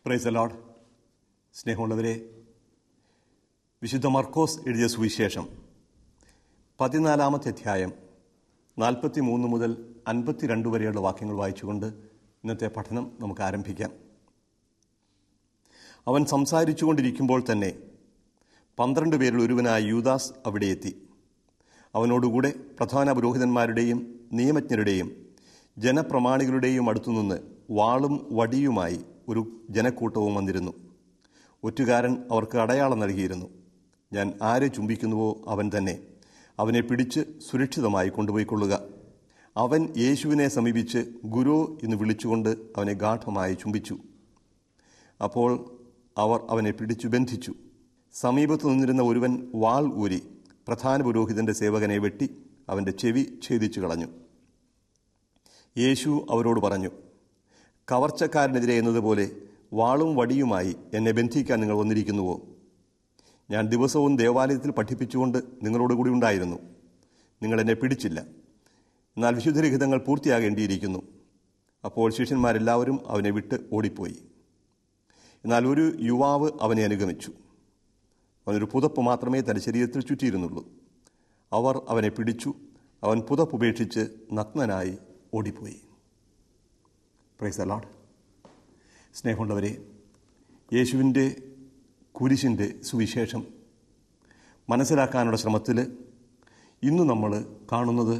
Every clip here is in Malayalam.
പ്രൈസ് ലോഡ് സ്നേഹമുള്ളവരെ വിശുദ്ധ മർക്കോസ് എഴുതിയ സുവിശേഷം പതിനാലാമത്തെ അധ്യായം നാൽപ്പത്തി മൂന്ന് മുതൽ അൻപത്തിരണ്ട് വരെയുള്ള വാക്യങ്ങൾ വായിച്ചുകൊണ്ട് ഇന്നത്തെ പഠനം നമുക്ക് ആരംഭിക്കാം അവൻ സംസാരിച്ചുകൊണ്ടിരിക്കുമ്പോൾ തന്നെ പന്ത്രണ്ട് പേരിൽ ഒരുവനായ യൂദാസ് അവിടെ എത്തി അവനോടുകൂടെ പ്രധാന പുരോഹിതന്മാരുടെയും നിയമജ്ഞരുടെയും ജനപ്രമാണികളുടെയും അടുത്തുനിന്ന് വാളും വടിയുമായി ഒരു ജനക്കൂട്ടവും വന്നിരുന്നു ഒറ്റുകാരൻ അവർക്ക് അടയാളം നൽകിയിരുന്നു ഞാൻ ആരെ ചുംബിക്കുന്നുവോ അവൻ തന്നെ അവനെ പിടിച്ച് സുരക്ഷിതമായി കൊണ്ടുപോയിക്കൊള്ളുക അവൻ യേശുവിനെ സമീപിച്ച് ഗുരു എന്ന് വിളിച്ചുകൊണ്ട് അവനെ ഗാഠമായി ചുംബിച്ചു അപ്പോൾ അവർ അവനെ പിടിച്ചു ബന്ധിച്ചു സമീപത്തു നിന്നിരുന്ന ഒരുവൻ വാൾ ഊരി പ്രധാന പുരോഹിതന്റെ സേവകനെ വെട്ടി അവന്റെ ചെവി ഛേദിച്ചു കളഞ്ഞു യേശു അവരോട് പറഞ്ഞു കവർച്ചക്കാരനെതിരെ എന്നതുപോലെ വാളും വടിയുമായി എന്നെ ബന്ധിക്കാൻ നിങ്ങൾ വന്നിരിക്കുന്നുവോ ഞാൻ ദിവസവും ദേവാലയത്തിൽ പഠിപ്പിച്ചുകൊണ്ട് നിങ്ങളോടുകൂടി ഉണ്ടായിരുന്നു നിങ്ങൾ എന്നെ പിടിച്ചില്ല എന്നാൽ വിശുദ്ധലിഖിതങ്ങൾ പൂർത്തിയാകേണ്ടിയിരിക്കുന്നു അപ്പോൾ ശിഷ്യന്മാരെല്ലാവരും അവനെ വിട്ട് ഓടിപ്പോയി എന്നാൽ ഒരു യുവാവ് അവനെ അനുഗമിച്ചു അവനൊരു പുതപ്പ് മാത്രമേ തൻ്റെ ശരീരത്തിൽ ചുറ്റിയിരുന്നുള്ളൂ അവർ അവനെ പിടിച്ചു അവൻ പുതപ്പുപേക്ഷിച്ച് നഗ്നനായി ഓടിപ്പോയി പ്രൈസ് അലാഡ് സ്നേഹമുള്ളവരെ യേശുവിൻ്റെ കുരിശിൻ്റെ സുവിശേഷം മനസ്സിലാക്കാനുള്ള ശ്രമത്തിൽ ഇന്ന് നമ്മൾ കാണുന്നത്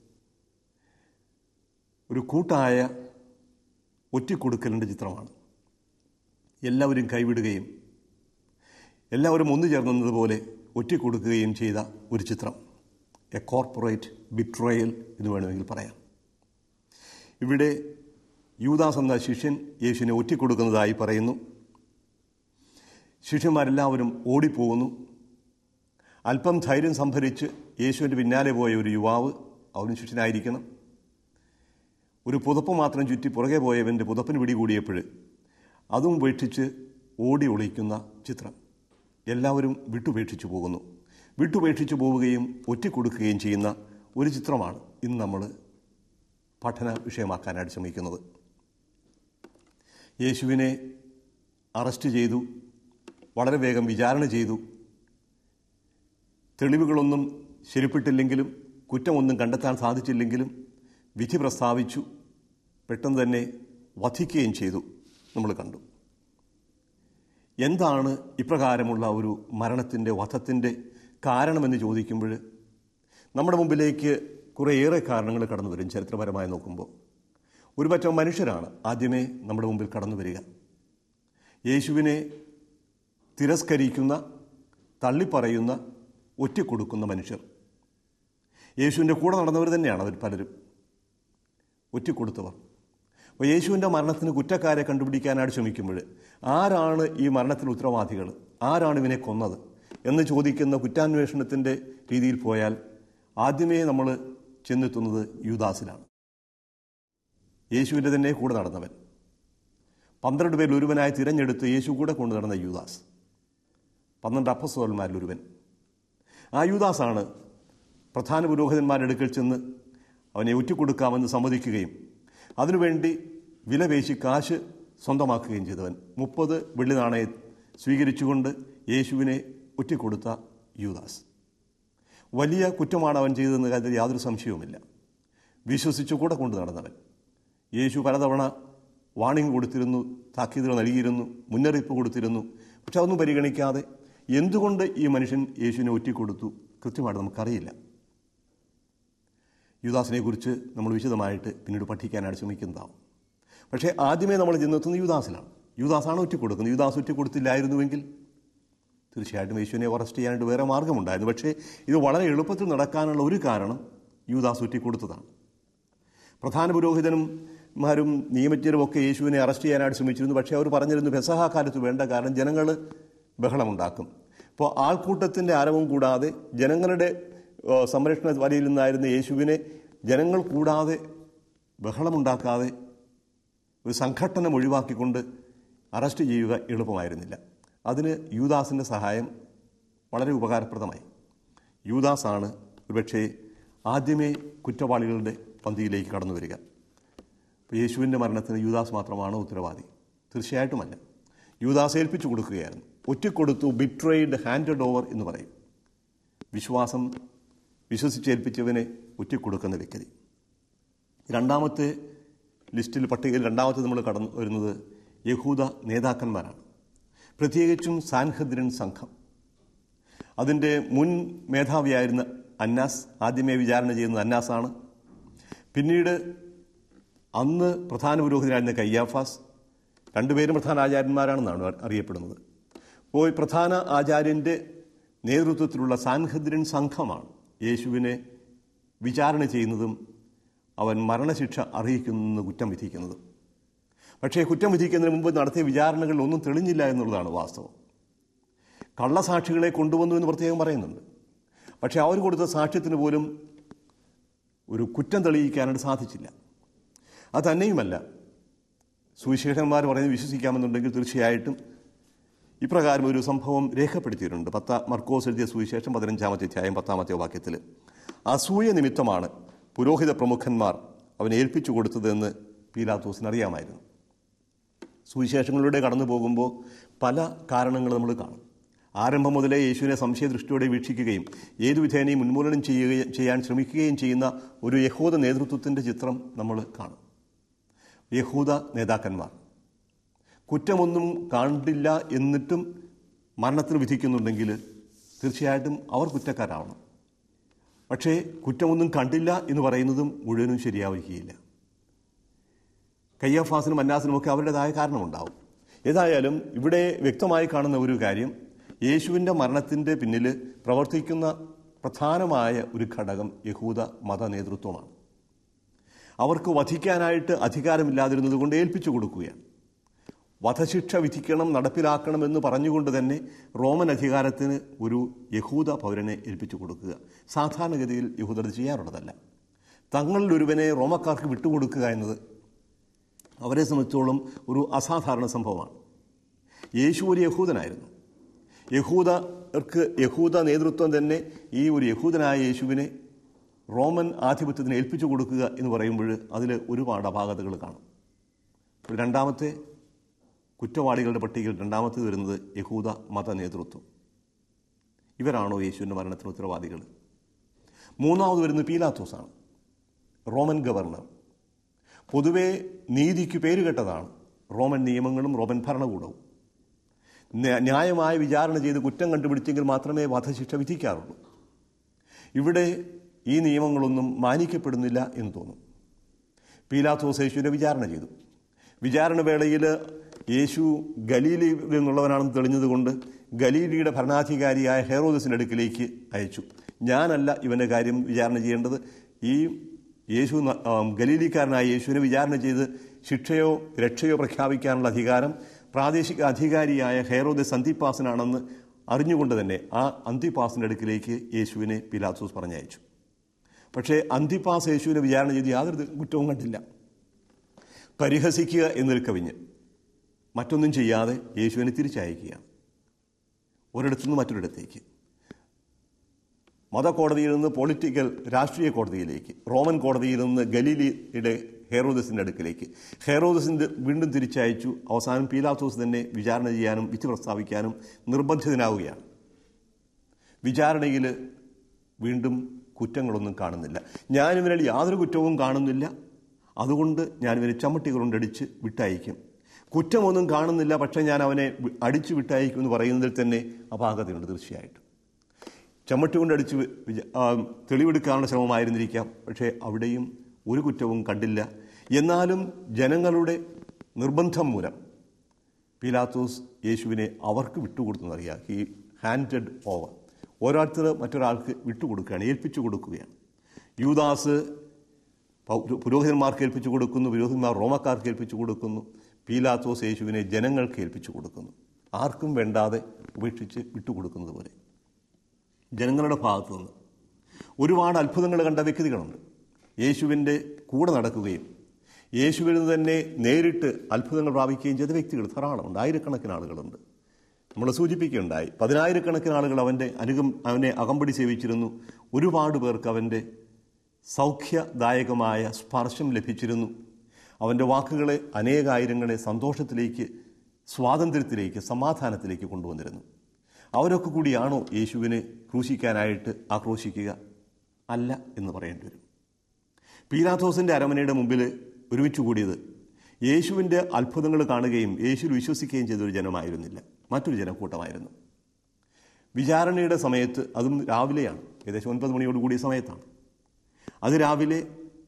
ഒരു കൂട്ടായ ഒറ്റിക്കൊടുക്കലിൻ്റെ ചിത്രമാണ് എല്ലാവരും കൈവിടുകയും എല്ലാവരും ഒന്നു ചേർന്നതുപോലെ ഒറ്റിക്കൊടുക്കുകയും ചെയ്ത ഒരു ചിത്രം എ കോർപ്പറേറ്റ് ബിട്രയൽ എന്ന് വേണമെങ്കിൽ പറയാം ഇവിടെ യൂദാസ് എന്ന ശിഷ്യൻ യേശുവിനെ ഒറ്റിക്കൊടുക്കുന്നതായി പറയുന്നു ശിഷ്യന്മാരെല്ലാവരും ഓടിപ്പോകുന്നു അല്പം ധൈര്യം സംഭരിച്ച് യേശുവിൻ്റെ പിന്നാലെ പോയ ഒരു യുവാവ് അവനും ശിഷ്യനായിരിക്കണം ഒരു പുതപ്പ് മാത്രം ചുറ്റി പുറകെ പോയവൻ്റെ പുതപ്പിന് പിടികൂടിയപ്പോൾ അതും ഉപേക്ഷിച്ച് ഓടി ഒളിക്കുന്ന ചിത്രം എല്ലാവരും വിട്ടുപേക്ഷിച്ചു പോകുന്നു വിട്ടുപേക്ഷിച്ചു പോവുകയും ഒറ്റിക്കൊടുക്കുകയും ചെയ്യുന്ന ഒരു ചിത്രമാണ് ഇന്ന് നമ്മൾ പഠന വിഷയമാക്കാനായിട്ട് ശ്രമിക്കുന്നത് യേശുവിനെ അറസ്റ്റ് ചെയ്തു വളരെ വേഗം വിചാരണ ചെയ്തു തെളിവുകളൊന്നും ശരിപ്പെട്ടില്ലെങ്കിലും കുറ്റമൊന്നും കണ്ടെത്താൻ സാധിച്ചില്ലെങ്കിലും വിധി പ്രസ്താവിച്ചു പെട്ടെന്ന് തന്നെ വധിക്കുകയും ചെയ്തു നമ്മൾ കണ്ടു എന്താണ് ഇപ്രകാരമുള്ള ഒരു മരണത്തിൻ്റെ വധത്തിൻ്റെ കാരണമെന്ന് ചോദിക്കുമ്പോൾ നമ്മുടെ മുമ്പിലേക്ക് കുറേയേറെ കാരണങ്ങൾ കടന്നു വരും ചരിത്രപരമായി നോക്കുമ്പോൾ ഒരുപറ്റം മനുഷ്യരാണ് ആദ്യമേ നമ്മുടെ മുമ്പിൽ കടന്നു വരിക യേശുവിനെ തിരസ്കരിക്കുന്ന തള്ളിപ്പറയുന്ന ഒറ്റിക്കൊടുക്കുന്ന മനുഷ്യർ യേശുവിൻ്റെ കൂടെ നടന്നവർ തന്നെയാണ് അവർ പലരും ഒറ്റിക്കൊടുത്തവർ അപ്പോൾ യേശുവിൻ്റെ മരണത്തിന് കുറ്റക്കാരെ കണ്ടുപിടിക്കാനായിട്ട് ശ്രമിക്കുമ്പോൾ ആരാണ് ഈ മരണത്തിന് ഉത്തരവാദികൾ ആരാണ് ഇവനെ കൊന്നത് എന്ന് ചോദിക്കുന്ന കുറ്റാന്വേഷണത്തിൻ്റെ രീതിയിൽ പോയാൽ ആദ്യമേ നമ്മൾ ചെന്നെത്തുന്നത് യൂദാസിലാണ് യേശുവിൻ്റെ തന്നെ കൂടെ നടന്നവൻ പന്ത്രണ്ട് പേരിൽ ഒരുവനായി തിരഞ്ഞെടുത്ത് യേശു കൂടെ കൊണ്ടു നടന്ന യൂദാസ് പന്ത്രണ്ട് അപ്പസ്വരന്മാരിൽ ഒരുവൻ ആ യൂദാസാണ് പ്രധാന പുരോഹിതന്മാരുടെ അടുക്കൽ ചെന്ന് അവനെ ഒറ്റിക്കൊടുക്കാമെന്ന് സമ്മതിക്കുകയും അതിനുവേണ്ടി വില പേശി കാശ് സ്വന്തമാക്കുകയും ചെയ്തവൻ മുപ്പത് വെള്ളി നാണയം സ്വീകരിച്ചുകൊണ്ട് യേശുവിനെ ഒറ്റിക്കൊടുത്ത യൂദാസ് വലിയ കുറ്റമാണ് അവൻ ചെയ്തതെന്ന് കാര്യത്തിൽ യാതൊരു സംശയവുമില്ല വിശ്വസിച്ചു കൂടെ കൊണ്ടു നടന്നവൻ യേശു പലതവണ വാണിംഗ് കൊടുത്തിരുന്നു താക്കീതുകൾ നൽകിയിരുന്നു മുന്നറിയിപ്പ് കൊടുത്തിരുന്നു പക്ഷെ അതൊന്നും പരിഗണിക്കാതെ എന്തുകൊണ്ട് ഈ മനുഷ്യൻ യേശുവിനെ ഒറ്റിക്കൊടുത്തു കൃത്യമായിട്ട് നമുക്കറിയില്ല യുദാസിനെ കുറിച്ച് നമ്മൾ വിശദമായിട്ട് പിന്നീട് പഠിക്കാനായിട്ട് ശ്രമിക്കുന്നതാവും പക്ഷേ ആദ്യമേ നമ്മൾ ചെന്നെത്തുന്നത് യുദാസിലാണ് യുദാസാണ് ഒറ്റിക്കൊടുക്കുന്നത് യുദാസ് ഒറ്റിക്കൊടുത്തില്ലായിരുന്നുവെങ്കിൽ തീർച്ചയായിട്ടും യേശുവിനെ അറസ്റ്റ് ചെയ്യാനായിട്ട് വേറെ മാർഗമുണ്ടായിരുന്നു പക്ഷേ ഇത് വളരെ എളുപ്പത്തിൽ നടക്കാനുള്ള ഒരു കാരണം യൂദാസ് ഒറ്റിക്കൊടുത്തതാണ് പ്രധാന പുരോഹിതനും മാരും നിയമജ്ഞരും ഒക്കെ യേശുവിനെ അറസ്റ്റ് ചെയ്യാനായിട്ട് ശ്രമിച്ചിരുന്നു പക്ഷേ അവർ പറഞ്ഞിരുന്നു പെസഹ കാലത്ത് വേണ്ട കാരണം ജനങ്ങൾ ബഹളമുണ്ടാക്കും അപ്പോൾ ആൾക്കൂട്ടത്തിൻ്റെ ആരവം കൂടാതെ ജനങ്ങളുടെ സംരക്ഷണ വലയിൽ നിന്നായിരുന്ന യേശുവിനെ ജനങ്ങൾ കൂടാതെ ബഹളമുണ്ടാക്കാതെ ഒരു സംഘട്ടനം ഒഴിവാക്കിക്കൊണ്ട് അറസ്റ്റ് ചെയ്യുക എളുപ്പമായിരുന്നില്ല അതിന് യൂദാസിൻ്റെ സഹായം വളരെ ഉപകാരപ്രദമായി യൂദാസാണ് ഒരുപക്ഷേ ആദ്യമേ കുറ്റവാളികളുടെ പന്തിയിലേക്ക് കടന്നു വരിക അപ്പോൾ യേശുവിൻ്റെ മരണത്തിന് യൂദാസ് മാത്രമാണ് ഉത്തരവാദി തീർച്ചയായിട്ടുമല്ല യൂദാസ് ഏൽപ്പിച്ചു കൊടുക്കുകയായിരുന്നു ഒറ്റിക്കൊടുത്തു ബിട്രേഡ് ഹാൻഡഡ് ഓവർ എന്ന് പറയും വിശ്വാസം വിശ്വസിച്ചേൽപ്പിച്ചവനെ ഒറ്റിക്കൊടുക്കുന്ന വ്യക്തി രണ്ടാമത്തെ ലിസ്റ്റിൽ പട്ടികയിൽ രണ്ടാമത്തെ നമ്മൾ കടന്നു വരുന്നത് യഹൂദ നേതാക്കന്മാരാണ് പ്രത്യേകിച്ചും സാൻഹദ്രൻ സംഘം അതിൻ്റെ മുൻ മേധാവിയായിരുന്ന അന്നാസ് ആദ്യമേ വിചാരണ ചെയ്യുന്നത് അന്നാസാണ് പിന്നീട് അന്ന് പ്രധാന പുരോഹിതനായിരുന്ന കയ്യാഫാസ് രണ്ടുപേരും പ്രധാന ആചാര്യന്മാരാണെന്നാണ് അറിയപ്പെടുന്നത് അപ്പോൾ ഈ പ്രധാന ആചാര്യൻ്റെ നേതൃത്വത്തിലുള്ള സാൻഹദ്രൻ സംഘമാണ് യേശുവിനെ വിചാരണ ചെയ്യുന്നതും അവൻ മരണശിക്ഷ അർഹിക്കുന്ന കുറ്റം വിധിക്കുന്നതും പക്ഷേ കുറ്റം വിധിക്കുന്നതിന് മുമ്പ് നടത്തിയ വിചാരണകളിൽ ഒന്നും തെളിഞ്ഞില്ല എന്നുള്ളതാണ് വാസ്തവം കള്ളസാക്ഷികളെ കൊണ്ടുവന്നു എന്ന് പ്രത്യേകം പറയുന്നുണ്ട് പക്ഷേ അവർ കൊടുത്ത സാക്ഷ്യത്തിന് പോലും ഒരു കുറ്റം തെളിയിക്കാനായിട്ട് സാധിച്ചില്ല അത് തന്നെയുമല്ല സുവിശേഷന്മാർ പറയുന്നത് വിശ്വസിക്കാമെന്നുണ്ടെങ്കിൽ തീർച്ചയായിട്ടും ഇപ്രകാരം ഒരു സംഭവം രേഖപ്പെടുത്തിയിട്ടുണ്ട് പത്ത മർക്കോസ് എഴുതിയ സുവിശേഷം പതിനഞ്ചാമത്തെ അധ്യായം പത്താമത്തെ വാക്യത്തിൽ അസൂയ നിമിത്തമാണ് പുരോഹിത പ്രമുഖന്മാർ അവനെ ഏൽപ്പിച്ചു കൊടുത്തതെന്ന് പീലാത്തോസിന് അറിയാമായിരുന്നു സുവിശേഷങ്ങളിലൂടെ കടന്നു പോകുമ്പോൾ പല കാരണങ്ങൾ നമ്മൾ കാണും ആരംഭം മുതലേ യേശുവിനെ സംശയദൃഷ്ടിയോടെ വീക്ഷിക്കുകയും ഏതു വിധേനയും ഉന്മൂലനം ചെയ്യുകയും ചെയ്യാൻ ശ്രമിക്കുകയും ചെയ്യുന്ന ഒരു യഹൂദ നേതൃത്വത്തിൻ്റെ ചിത്രം നമ്മൾ കാണും യഹൂദ നേതാക്കന്മാർ കുറ്റമൊന്നും കണ്ടില്ല എന്നിട്ടും മരണത്തിന് വിധിക്കുന്നുണ്ടെങ്കിൽ തീർച്ചയായിട്ടും അവർ കുറ്റക്കാരാവണം പക്ഷേ കുറ്റമൊന്നും കണ്ടില്ല എന്ന് പറയുന്നതും മുഴുവനും ശരിയാവുകയില്ല കയ്യഫാസിനും അന്നാസിനും ഒക്കെ അവരുടേതായ കാരണമുണ്ടാവും ഏതായാലും ഇവിടെ വ്യക്തമായി കാണുന്ന ഒരു കാര്യം യേശുവിൻ്റെ മരണത്തിൻ്റെ പിന്നിൽ പ്രവർത്തിക്കുന്ന പ്രധാനമായ ഒരു ഘടകം യഹൂദ മത നേതൃത്വമാണ് അവർക്ക് വധിക്കാനായിട്ട് അധികാരമില്ലാതിരുന്നത് കൊണ്ട് ഏൽപ്പിച്ചു കൊടുക്കുകയാണ് വധശിക്ഷ വിധിക്കണം നടപ്പിലാക്കണം എന്ന് പറഞ്ഞുകൊണ്ട് തന്നെ റോമൻ അധികാരത്തിന് ഒരു യഹൂദ പൗരനെ ഏൽപ്പിച്ചു കൊടുക്കുക സാധാരണഗതിയിൽ യഹൂദർ ചെയ്യാറുള്ളതല്ല തങ്ങളിൽ ഒരുവനെ റോമക്കാർക്ക് വിട്ടുകൊടുക്കുക എന്നത് അവരെ സംബന്ധിച്ചോളം ഒരു അസാധാരണ സംഭവമാണ് യേശു ഒരു യഹൂദനായിരുന്നു യഹൂദർക്ക് യഹൂദ നേതൃത്വം തന്നെ ഈ ഒരു യഹൂദനായ യേശുവിനെ റോമൻ ആധിപത്യത്തിന് ഏൽപ്പിച്ചു കൊടുക്കുക എന്ന് പറയുമ്പോൾ അതിൽ ഒരുപാട് അപാകതകൾ കാണും രണ്ടാമത്തെ കുറ്റവാളികളുടെ പട്ടികയിൽ രണ്ടാമത്തേത് വരുന്നത് യഹൂദ മത നേതൃത്വം ഇവരാണോ യേശുവിൻ്റെ മരണത്തിന് ഉത്തരവാദികൾ മൂന്നാമത് വരുന്നത് പീലാത്തോസാണ് റോമൻ ഗവർണർ പൊതുവെ നീതിക്ക് പേരുകെട്ടതാണ് റോമൻ നിയമങ്ങളും റോമൻ ഭരണകൂടവും ന്യായമായ വിചാരണ ചെയ്ത് കുറ്റം കണ്ടുപിടിച്ചെങ്കിൽ മാത്രമേ വധശിക്ഷ വിധിക്കാറുള്ളൂ ഇവിടെ ഈ നിയമങ്ങളൊന്നും മാനിക്കപ്പെടുന്നില്ല എന്ന് തോന്നും പീലാത്തോസ് യേശുവിനെ വിചാരണ ചെയ്തു വിചാരണ വേളയിൽ യേശു ഗലീലിയിൽ നിന്നുള്ളവനാണെന്ന് തെളിഞ്ഞതുകൊണ്ട് ഗലീലിയുടെ ഭരണാധികാരിയായ ഹെറോദസിൻ്റെ അടുക്കിലേക്ക് അയച്ചു ഞാനല്ല ഇവൻ്റെ കാര്യം വിചാരണ ചെയ്യേണ്ടത് ഈ യേശു ഗലീലിക്കാരനായ യേശുവിനെ വിചാരണ ചെയ്ത് ശിക്ഷയോ രക്ഷയോ പ്രഖ്യാപിക്കാനുള്ള അധികാരം പ്രാദേശിക അധികാരിയായ ഹെറോദസ് അന്തിപ്പാസിനാണെന്ന് അറിഞ്ഞുകൊണ്ട് തന്നെ ആ അന്തിപ്പാസിൻ്റെ അടുക്കിലേക്ക് യേശുവിനെ പിലാത്തോസ് പറഞ്ഞയച്ചു പക്ഷേ അന്തിപ്പാസ് യേശുവിനെ വിചാരണ ചെയ്ത് യാതൊരു കുറ്റവും കണ്ടില്ല പരിഹസിക്കുക എന്നൊരു കവിഞ്ഞ് മറ്റൊന്നും ചെയ്യാതെ യേശുവിനെ തിരിച്ചയക്കുകയാണ് ഒരിടത്തു നിന്ന് മറ്റൊരിടത്തേക്ക് മതകോടതിയിൽ നിന്ന് പൊളിറ്റിക്കൽ രാഷ്ട്രീയ കോടതിയിലേക്ക് റോമൻ കോടതിയിൽ നിന്ന് ഗലീലിയുടെ ഹെറോദസിൻ്റെ അടുക്കിലേക്ക് ഹെറോദസിൻ്റെ വീണ്ടും തിരിച്ചയച്ചു അവസാനം പീലാത്തോസ് തന്നെ വിചാരണ ചെയ്യാനും വിധി പ്രസ്താവിക്കാനും നിർബന്ധിതനാവുകയാണ് വിചാരണയിൽ വീണ്ടും കുറ്റങ്ങളൊന്നും കാണുന്നില്ല ഞാനിവരിൽ യാതൊരു കുറ്റവും കാണുന്നില്ല അതുകൊണ്ട് ഞാനിവനെ ചമ്മട്ടികൾ കൊണ്ടടിച്ച് വിട്ടയക്കും കുറ്റമൊന്നും കാണുന്നില്ല പക്ഷേ ഞാൻ അവനെ അടിച്ചു വിട്ടയക്കും എന്ന് പറയുന്നതിൽ തന്നെ അപാകതയുണ്ട് തീർച്ചയായിട്ടും ചമ്മട്ടി കൊണ്ടടിച്ച് തെളിവെടുക്കാനുള്ള ശ്രമമായിരുന്നിരിക്കാം പക്ഷേ അവിടെയും ഒരു കുറ്റവും കണ്ടില്ല എന്നാലും ജനങ്ങളുടെ നിർബന്ധം മൂലം പീലാത്തോസ് യേശുവിനെ അവർക്ക് വിട്ടുകൊടുത്തെന്നറിയാം ഹി ഹാൻഡഡ് ഓവർ ഓരോരുത്തർ മറ്റൊരാൾക്ക് വിട്ടുകൊടുക്കുകയാണ് ഏൽപ്പിച്ചു കൊടുക്കുകയാണ് യൂദാസ് പുരോഹിതന്മാർക്ക് ഏൽപ്പിച്ചു കൊടുക്കുന്നു പുരോഹിതന്മാർ റോമക്കാർക്ക് ഏൽപ്പിച്ചു കൊടുക്കുന്നു പീലാത്തോസ് യേശുവിനെ ജനങ്ങൾക്ക് ഏൽപ്പിച്ചു കൊടുക്കുന്നു ആർക്കും വേണ്ടാതെ ഉപേക്ഷിച്ച് വിട്ടുകൊടുക്കുന്നത് പോലെ ജനങ്ങളുടെ ഭാഗത്തു നിന്ന് ഒരുപാട് അത്ഭുതങ്ങൾ കണ്ട വ്യക്തികളുണ്ട് യേശുവിൻ്റെ കൂടെ നടക്കുകയും യേശുവിൽ നിന്ന് തന്നെ നേരിട്ട് അത്ഭുതങ്ങൾ പ്രാപിക്കുകയും ചെയ്ത വ്യക്തികൾ ധാരാളമുണ്ട് ആയിരക്കണക്കിന് ആളുകളുണ്ട് നമ്മൾ സൂചിപ്പിക്കുകയുണ്ടായി പതിനായിരക്കണക്കിന് ആളുകൾ അവൻ്റെ അനുഗം അവനെ അകമ്പടി സേവിച്ചിരുന്നു ഒരുപാട് പേർക്ക് അവൻ്റെ സൗഖ്യദായകമായ സ്പർശം ലഭിച്ചിരുന്നു അവൻ്റെ വാക്കുകളെ അനേകായിരങ്ങളെ സന്തോഷത്തിലേക്ക് സ്വാതന്ത്ര്യത്തിലേക്ക് സമാധാനത്തിലേക്ക് കൊണ്ടുവന്നിരുന്നു അവരൊക്കെ കൂടിയാണോ യേശുവിനെ ക്രൂശിക്കാനായിട്ട് ആക്രോശിക്കുക അല്ല എന്ന് പറയേണ്ടി വരും പീലാത്തോസിൻ്റെ അരമനയുടെ മുമ്പിൽ ഒരുമിച്ച് കൂടിയത് യേശുവിൻ്റെ അത്ഭുതങ്ങൾ കാണുകയും യേശുവിൽ വിശ്വസിക്കുകയും ചെയ്തൊരു ജനമായിരുന്നില്ല മറ്റൊരു ജനക്കൂട്ടമായിരുന്നു വിചാരണയുടെ സമയത്ത് അതും രാവിലെയാണ് ഏകദേശം ഒൻപത് മണിയോട് കൂടിയ സമയത്താണ് അത് രാവിലെ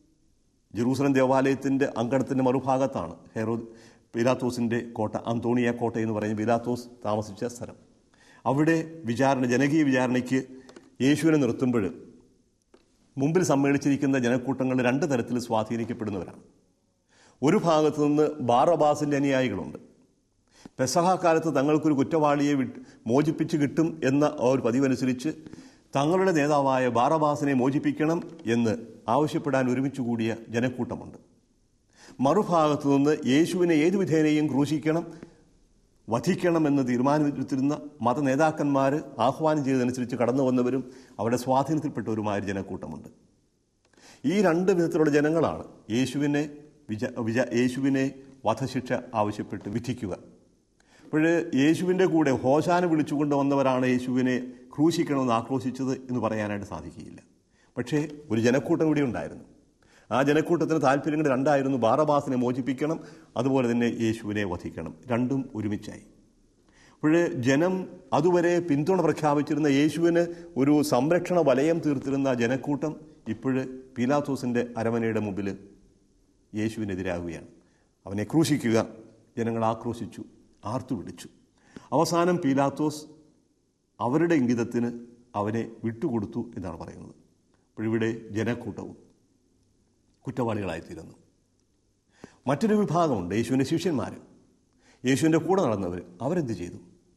ജെറൂസലം ദേവാലയത്തിൻ്റെ അങ്കണത്തിൻ്റെ മറുഭാഗത്താണ് ഹെറോ പിലാത്തോസിൻ്റെ കോട്ട അന്തോണിയ കോട്ട എന്ന് പറയുന്ന പിലാത്തോസ് താമസിച്ച സ്ഥലം അവിടെ വിചാരണ ജനകീയ വിചാരണയ്ക്ക് യേശുവിനെ നിർത്തുമ്പോൾ മുമ്പിൽ സമ്മേളിച്ചിരിക്കുന്ന ജനക്കൂട്ടങ്ങൾ രണ്ട് തരത്തിൽ സ്വാധീനിക്കപ്പെടുന്നവരാണ് ഒരു ഭാഗത്തു നിന്ന് ബാറബാസിൻ്റെ അനുയായികളുണ്ട് പെസഹ കാലത്ത് തങ്ങൾക്കൊരു കുറ്റവാളിയെ വിട്ട് മോചിപ്പിച്ച് കിട്ടും എന്ന ആ ഒരു പതിവനുസരിച്ച് തങ്ങളുടെ നേതാവായ ബാറബാസിനെ മോചിപ്പിക്കണം എന്ന് ആവശ്യപ്പെടാൻ ഒരുമിച്ച് കൂടിയ ജനക്കൂട്ടമുണ്ട് മറുഭാഗത്തു നിന്ന് യേശുവിനെ ഏതു വിധേനയും ക്രൂശിക്കണം വധിക്കണമെന്ന് തീരുമാനിച്ചിരുന്ന മത നേതാക്കന്മാർ ആഹ്വാനം ചെയ്തതനുസരിച്ച് കടന്നു വന്നവരും അവിടെ സ്വാധീനത്തിൽപ്പെട്ടവരുമായ ഒരു ജനക്കൂട്ടമുണ്ട് ഈ രണ്ട് വിധത്തിലുള്ള ജനങ്ങളാണ് യേശുവിനെ വിജ വിജ യേശുവിനെ വധശിക്ഷ ആവശ്യപ്പെട്ട് വിധിക്കുക അപ്പോൾ യേശുവിൻ്റെ കൂടെ ഹോശാന വിളിച്ചുകൊണ്ട് വന്നവരാണ് യേശുവിനെ ക്രൂശിക്കണമെന്ന് ആക്രോശിച്ചത് എന്ന് പറയാനായിട്ട് സാധിക്കുകയില്ല പക്ഷേ ഒരു ജനക്കൂട്ടം കൂടി ഉണ്ടായിരുന്നു ആ ജനക്കൂട്ടത്തിന് താല്പര്യങ്ങൾ രണ്ടായിരുന്നു ബാറബാസിനെ മോചിപ്പിക്കണം അതുപോലെ തന്നെ യേശുവിനെ വധിക്കണം രണ്ടും ഒരുമിച്ചായി അപ്പോൾ ജനം അതുവരെ പിന്തുണ പ്രഖ്യാപിച്ചിരുന്ന യേശുവിന് ഒരു സംരക്ഷണ വലയം തീർത്തിരുന്ന ജനക്കൂട്ടം ഇപ്പോഴ് പീലാത്തോസിൻ്റെ അരമനയുടെ മുമ്പിൽ യേശുവിനെതിരാകുകയാണ് അവനെ ക്രൂശിക്കുക ജനങ്ങൾ ആക്രോശിച്ചു ആർത്തു വിളിച്ചു അവസാനം പീലാത്തോസ് അവരുടെ ഇംഗിതത്തിന് അവനെ വിട്ടുകൊടുത്തു എന്നാണ് പറയുന്നത് അപ്പോഴിവിടെ ജനക്കൂട്ടവും കുറ്റവാളികളായിത്തീരുന്നു മറ്റൊരു വിഭാഗമുണ്ട് യേശുവിൻ്റെ ശിഷ്യന്മാർ യേശുവിൻ്റെ കൂടെ നടന്നവർ അവരെന്ത് ചെയ്തു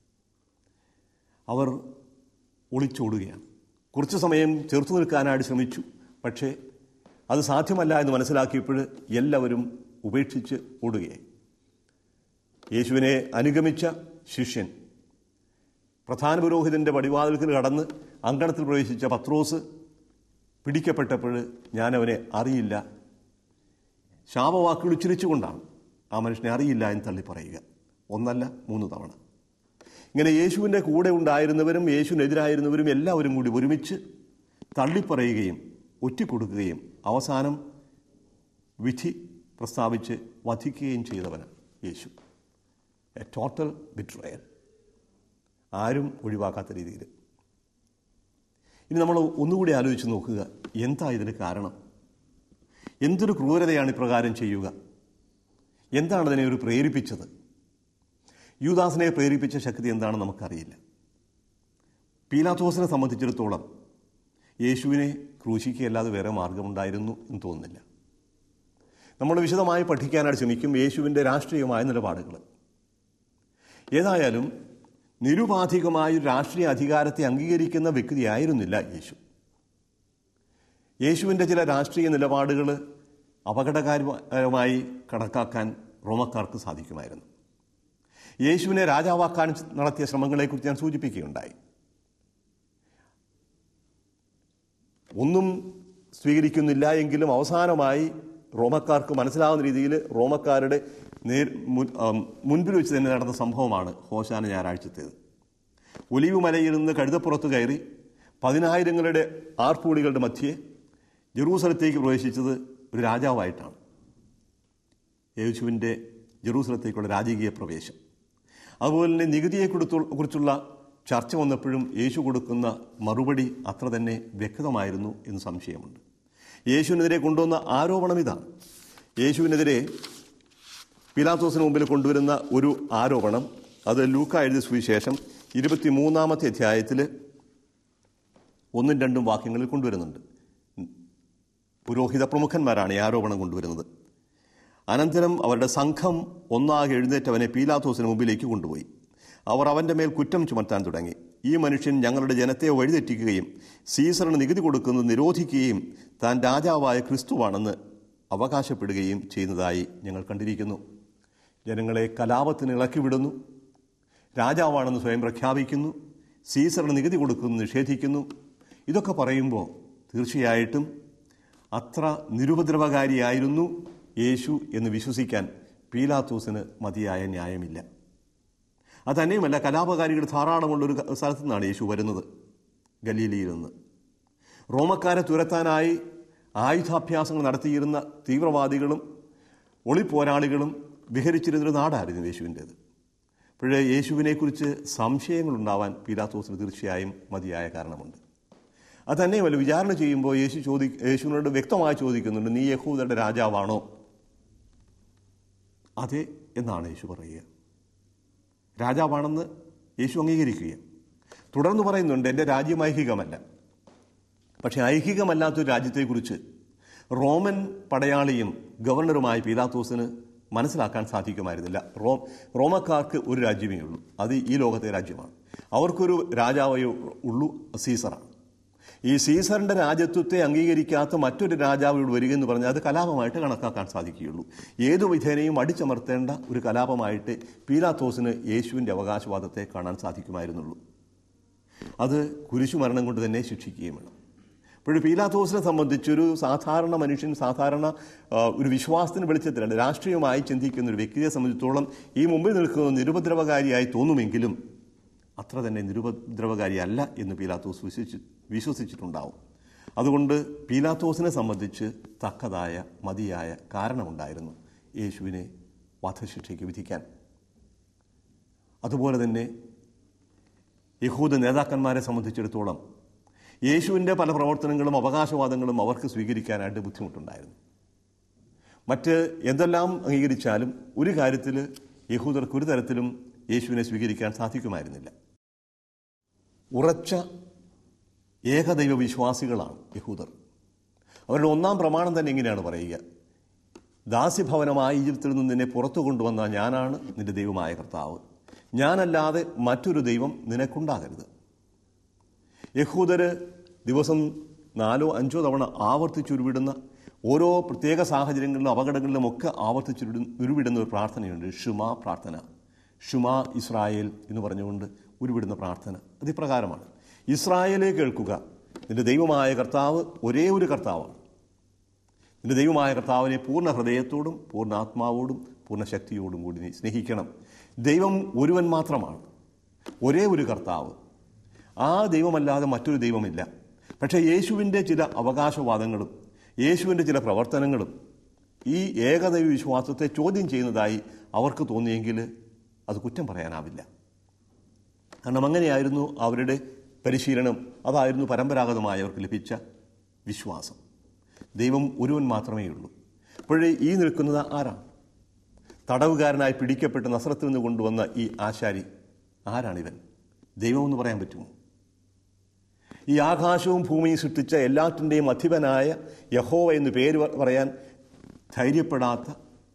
അവർ ഒളിച്ചോടുകയാണ് കുറച്ച് സമയം ചെറുത്തു നിൽക്കാനായിട്ട് ശ്രമിച്ചു പക്ഷേ അത് സാധ്യമല്ല എന്ന് മനസ്സിലാക്കിയപ്പോൾ എല്ലാവരും ഉപേക്ഷിച്ച് ഓടുകയായി യേശുവിനെ അനുഗമിച്ച ശിഷ്യൻ പ്രധാന പുരോഹിതൻ്റെ പടിവാതിൽക്കൽ കടന്ന് അങ്കണത്തിൽ പ്രവേശിച്ച പത്രോസ് പിടിക്കപ്പെട്ടപ്പോൾ ഞാനവനെ അറിയില്ല ശാപവാക്കുകൾ ഉച്ചരിച്ചുകൊണ്ടാണ് ആ മനുഷ്യനെ അറിയില്ല എന്ന് തള്ളി പറയുക ഒന്നല്ല മൂന്ന് തവണ ഇങ്ങനെ യേശുവിൻ്റെ കൂടെ ഉണ്ടായിരുന്നവരും യേശുവിനെതിരായിരുന്നവരും എല്ലാവരും കൂടി ഒരുമിച്ച് തള്ളിപ്പറയുകയും ഒറ്റിക്കൊടുക്കുകയും അവസാനം വിധി പ്രസ്താവിച്ച് വധിക്കുകയും ചെയ്തവനാണ് യേശു എ ടോട്ടൽ ബിട്രയൽ ആരും ഒഴിവാക്കാത്ത രീതിയിൽ ഇനി നമ്മൾ ഒന്നുകൂടി ആലോചിച്ച് നോക്കുക എന്താ ഇതിന് കാരണം എന്തൊരു ക്രൂരതയാണ് ഇപ്രകാരം ചെയ്യുക എന്താണ് അതിനെ ഒരു പ്രേരിപ്പിച്ചത് യൂദാസിനെ പ്രേരിപ്പിച്ച ശക്തി എന്താണെന്ന് നമുക്കറിയില്ല പീലാത്തോസിനെ സംബന്ധിച്ചിടത്തോളം യേശുവിനെ ക്രൂശിക്കുകയല്ലാതെ വേറെ മാർഗമുണ്ടായിരുന്നു എന്ന് തോന്നുന്നില്ല നമ്മൾ വിശദമായി പഠിക്കാനായിട്ട് ശ്രമിക്കും യേശുവിൻ്റെ രാഷ്ട്രീയമായ നിലപാടുകൾ ഏതായാലും നിരുപാധികമായ ഒരു രാഷ്ട്രീയ അധികാരത്തെ അംഗീകരിക്കുന്ന വ്യക്തിയായിരുന്നില്ല യേശു യേശുവിൻ്റെ ചില രാഷ്ട്രീയ നിലപാടുകൾ അപകടകരമായി കണക്കാക്കാൻ റോമക്കാർക്ക് സാധിക്കുമായിരുന്നു യേശുവിനെ രാജാവാക്കാൻ നടത്തിയ ശ്രമങ്ങളെക്കുറിച്ച് ഞാൻ സൂചിപ്പിക്കുകയുണ്ടായി ഒന്നും സ്വീകരിക്കുന്നില്ല എങ്കിലും അവസാനമായി റോമക്കാർക്ക് മനസ്സിലാവുന്ന രീതിയിൽ റോമക്കാരുടെ നേർ മുൻ ആം, മുൻപിൽ വെച്ച് തന്നെ നടന്ന സംഭവമാണ് ഹോശാന ഞായറാഴ്ചത്തേത് ഒലിവ് മലയിൽ നിന്ന് കഴുതപ്പുറത്ത് കയറി പതിനായിരങ്ങളുടെ ആർപ്പുവിളികളുടെ മധ്യേ ജെറൂസലത്തേക്ക് പ്രവേശിച്ചത് ഒരു രാജാവായിട്ടാണ് യേശുവിൻ്റെ ജെറൂസലത്തേക്കുള്ള രാജകീയ പ്രവേശം അതുപോലെ തന്നെ നികുതിയെ കൊടുത്തു- കുറിച്ചുള്ള ചർച്ച വന്നപ്പോഴും യേശു കൊടുക്കുന്ന മറുപടി അത്ര തന്നെ വ്യക്തമായിരുന്നു എന്ന് സംശയമുണ്ട് യേശുവിനെതിരെ കൊണ്ടുവന്ന ആരോപണം ഇതാണ് യേശുവിനെതിരെ പിലാത്തോസിന് മുമ്പിൽ കൊണ്ടുവരുന്ന ഒരു ആരോപണം അത് ലൂക്ക എഴുതിയ സുവിശേഷം ഇരുപത്തിമൂന്നാമത്തെ അധ്യായത്തിൽ ഒന്നും രണ്ടും വാക്യങ്ങളിൽ കൊണ്ടുവരുന്നുണ്ട് പുരോഹിത പ്രമുഖന്മാരാണ് ഈ ആരോപണം കൊണ്ടുവരുന്നത് അനന്തരം അവരുടെ സംഘം ഒന്നാകെ എഴുന്നേറ്റ് അവനെ പീലാത്തോസിന് മുമ്പിലേക്ക് കൊണ്ടുപോയി അവർ അവൻ്റെ മേൽ കുറ്റം ചുമത്താൻ തുടങ്ങി ഈ മനുഷ്യൻ ഞങ്ങളുടെ ജനത്തെ വഴിതെറ്റിക്കുകയും സീസറിന് നികുതി കൊടുക്കുന്നത് നിരോധിക്കുകയും താൻ രാജാവായ ക്രിസ്തുവാണെന്ന് അവകാശപ്പെടുകയും ചെയ്യുന്നതായി ഞങ്ങൾ കണ്ടിരിക്കുന്നു ജനങ്ങളെ കലാപത്തിന് ഇളക്കിവിടുന്നു രാജാവാണെന്ന് സ്വയം പ്രഖ്യാപിക്കുന്നു സീസറിന് നികുതി കൊടുക്കുന്നു നിഷേധിക്കുന്നു ഇതൊക്കെ പറയുമ്പോൾ തീർച്ചയായിട്ടും അത്ര നിരുപദ്രവകാരിയായിരുന്നു യേശു എന്ന് വിശ്വസിക്കാൻ പീലാത്തോസിന് മതിയായ ന്യായമില്ല അത് തന്നെയുമല്ല കലാപകാരികൾ ധാരാളമുള്ളൊരു സ്ഥലത്തു നിന്നാണ് യേശു വരുന്നത് ഗലീലിയിൽ നിന്ന് റോമക്കാരെ തുരത്താനായി ആയുധാഭ്യാസങ്ങൾ നടത്തിയിരുന്ന തീവ്രവാദികളും ഒളിപ്പോരാളികളും വിഹരിച്ചിരുന്നൊരു നാടായിരുന്നു യേശുവിൻ്റേത് അപ്പോഴേ യേശുവിനെക്കുറിച്ച് സംശയങ്ങളുണ്ടാവാൻ പീലാത്തോസിന് തീർച്ചയായും മതിയായ കാരണമുണ്ട് അത് തന്നെയുമല്ല വിചാരണ ചെയ്യുമ്പോൾ യേശു ചോദി യേശുവിനോട് വ്യക്തമായി ചോദിക്കുന്നുണ്ട് നീ യഹൂദരുടെ രാജാവാണോ അതെ എന്നാണ് യേശു പറയുക രാജാവാണെന്ന് യേശു അംഗീകരിക്കുക തുടർന്ന് പറയുന്നുണ്ട് എൻ്റെ രാജ്യം ഐഹികമല്ല പക്ഷേ ഐഹികമല്ലാത്തൊരു രാജ്യത്തെക്കുറിച്ച് റോമൻ പടയാളിയും ഗവർണറുമായ പീലാത്തോസിന് മനസ്സിലാക്കാൻ സാധിക്കുമായിരുന്നില്ല റോ റോമക്കാർക്ക് ഒരു രാജ്യമേ ഉള്ളൂ അത് ഈ ലോകത്തെ രാജ്യമാണ് അവർക്കൊരു രാജാവേ ഉള്ളൂ സീസറാണ് ഈ സീസറിന്റെ രാജ്യത്വത്തെ അംഗീകരിക്കാത്ത മറ്റൊരു രാജാവ് ഇവിടെ വരിക എന്ന് പറഞ്ഞാൽ അത് കലാപമായിട്ട് കണക്കാക്കാൻ സാധിക്കുകയുള്ളൂ ഏതു വിധേനയും അടിച്ചമർത്തേണ്ട ഒരു കലാപമായിട്ട് പീലാത്തോസിന് യേശുവിൻ്റെ അവകാശവാദത്തെ കാണാൻ സാധിക്കുമായിരുന്നുള്ളൂ അത് കുരിശുമരണം കൊണ്ട് തന്നെ ശിക്ഷിക്കുകയും വേണം ഇപ്പോൾ പീലാത്തോസിനെ സംബന്ധിച്ചൊരു സാധാരണ മനുഷ്യൻ സാധാരണ ആ, ഒരു വിശ്വാസത്തിന് വെളിച്ചത്തിലാണ് രാഷ്ട്രീയമായി ചിന്തിക്കുന്ന ഒരു വ്യക്തിയെ സംബന്ധിച്ചിടത്തോളം ഈ മുമ്പിൽ നിൽക്കുന്ന നിരുപദ്രവകാരിയായി തോന്നുമെങ്കിലും അത്ര തന്നെ നിരുപദ്രവകാരിയല്ല എന്ന് പീലാത്തോസ് വിശ്വസിച്ച് വിശ്വസിച്ചിട്ടുണ്ടാവും അതുകൊണ്ട് പീലാത്തോസിനെ സംബന്ധിച്ച് തക്കതായ മതിയായ കാരണമുണ്ടായിരുന്നു യേശുവിനെ വധശിക്ഷയ്ക്ക് വിധിക്കാൻ അതുപോലെ തന്നെ യഹൂദ നേതാക്കന്മാരെ സംബന്ധിച്ചിടത്തോളം യേശുവിൻ്റെ പല പ്രവർത്തനങ്ങളും അവകാശവാദങ്ങളും അവർക്ക് സ്വീകരിക്കാനായിട്ട് ബുദ്ധിമുട്ടുണ്ടായിരുന്നു മറ്റ് എന്തെല്ലാം അംഗീകരിച്ചാലും ഒരു കാര്യത്തിൽ യഹൂദർക്ക് ഒരു തരത്തിലും യേശുവിനെ സ്വീകരിക്കാൻ സാധിക്കുമായിരുന്നില്ല ഉറച്ച ഏകദൈവ വിശ്വാസികളാണ് യഹൂദർ അവരുടെ ഒന്നാം പ്രമാണം തന്നെ ഇങ്ങനെയാണ് പറയുക ദാസ്യഭവനമായ ഈജിപ്തിൽ നിന്ന് നിന്നെ പുറത്തു കൊണ്ടുവന്ന ഞാനാണ് നിന്റെ ദൈവമായ കർത്താവ് ഞാനല്ലാതെ മറ്റൊരു ദൈവം നിനക്കുണ്ടാകരുത് യഹൂദര് ദിവസം നാലോ അഞ്ചോ തവണ ആവർത്തിച്ചുരുവിടുന്ന ഓരോ പ്രത്യേക സാഹചര്യങ്ങളിലും അപകടങ്ങളിലും ഒക്കെ ആവർത്തിച്ചുരുവിട ഉരുവിടുന്ന ഒരു പ്രാർത്ഥനയുണ്ട് ഷുമാ പ്രാർത്ഥന ഷുമാ ഇസ്രായേൽ എന്ന് പറഞ്ഞുകൊണ്ട് ഉരുവിടുന്ന പ്രാർത്ഥന അത് ഇപ്രകാരമാണ് ഇസ്രായേലെ കേൾക്കുക നിന്റെ ദൈവമായ കർത്താവ് ഒരേ ഒരു കർത്താവാണ് നിന്റെ ദൈവമായ കർത്താവിനെ പൂർണ്ണ ഹൃദയത്തോടും പൂർണ്ണ ആത്മാവോടും പൂർണ്ണ ശക്തിയോടും കൂടി നീ സ്നേഹിക്കണം ദൈവം ഒരുവൻ മാത്രമാണ് ഒരേ ഒരു കർത്താവ് ആ ദൈവമല്ലാതെ മറ്റൊരു ദൈവമില്ല പക്ഷേ യേശുവിൻ്റെ ചില അവകാശവാദങ്ങളും യേശുവിൻ്റെ ചില പ്രവർത്തനങ്ങളും ഈ ഏകദൈവ വിശ്വാസത്തെ ചോദ്യം ചെയ്യുന്നതായി അവർക്ക് തോന്നിയെങ്കിൽ അത് കുറ്റം പറയാനാവില്ല കാരണം അങ്ങനെയായിരുന്നു അവരുടെ പരിശീലനം അതായിരുന്നു പരമ്പരാഗതമായി അവർക്ക് ലഭിച്ച വിശ്വാസം ദൈവം ഒരുവൻ മാത്രമേ ഉള്ളൂ അപ്പോഴേ ഈ നിൽക്കുന്നത് ആരാണ് തടവുകാരനായി പിടിക്കപ്പെട്ട് നസ്രത്തിൽ നിന്ന് കൊണ്ടുവന്ന ഈ ആശാരി ആരാണിവൻ ദൈവമെന്ന് പറയാൻ പറ്റുമോ ഈ ആകാശവും ഭൂമിയും സൃഷ്ടിച്ച എല്ലാറ്റിൻ്റെയും അധിപനായ യഹോവ എന്ന് പേര് പ- പറയാൻ ധൈര്യപ്പെടാത്ത